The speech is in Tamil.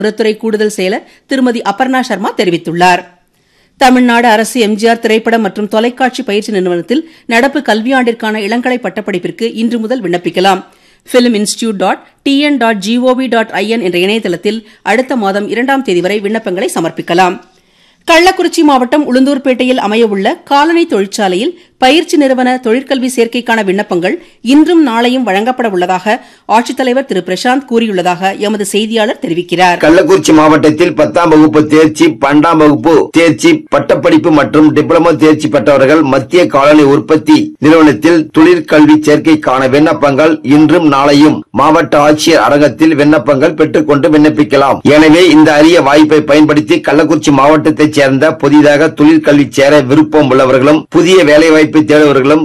துறை கூடுதல் செயலர் திருமதி அபர்ணா சர்மா தெரிவித்துள்ளார் தமிழ்நாடு அரசு எம்ஜிஆர் திரைப்பட மற்றும் தொலைக்காட்சி பயிற்சி நிறுவனத்தில் நடப்பு கல்வியாண்டிற்கான இளங்கலை பட்டப்படிப்பிற்கு இன்று முதல் விண்ணப்பிக்கலாம் film institute dot TN dot GOV dot IN என்ற இணையதளத்தில் அடுத்த மாதம் இரண்டாம் தேதி வரை விண்ணப்பங்களை சமர்ப்பிக்கலாம் கள்ளக்குறிச்சி மாவட்டம் உளுந்தூர்பேட்டையில் அமையவுள்ள காலனி தொழிற்சாலையில் பயிற்சி நிறுவன தொழிற்கல்வி சேர்க்கைக்கான விண்ணப்பங்கள் இன்றும் நாளையும் வழங்கப்பட உள்ளதாக ஆட்சித்தலைவர் திரு பிரசாந்த் கூறியுள்ளதாக எமது செய்தியாளர் தெரிவிக்கிறார் கள்ளக்குறிச்சி மாவட்டத்தில் பத்தாம் வகுப்பு தேர்ச்சி பன்னெண்டாம் வகுப்பு தேர்ச்சி பட்டப்படிப்பு மற்றும் டிப்ளமோ தேர்ச்சி பெற்றவர்கள் மத்திய காலனி உற்பத்தி நிறுவனத்தில் தொழிற்கல்வி சேர்க்கைக்கான விண்ணப்பங்கள் இன்றும் நாளையும் மாவட்ட ஆட்சியர் அரங்கத்தில் விண்ணப்பங்கள் பெற்றுக்கொண்டு விண்ணப்பிக்கலாம் எனவே இந்த அரிய வாய்ப்பை பயன்படுத்தி கள்ளக்குறிச்சி மாவட்டத்தைச் சேர்ந்த புதிதாக தொழிற்கல்வி சேர விருப்பம் உள்ளவர்களும் புதிய வேலைவாய்ப்பை தேடுபவர்களும்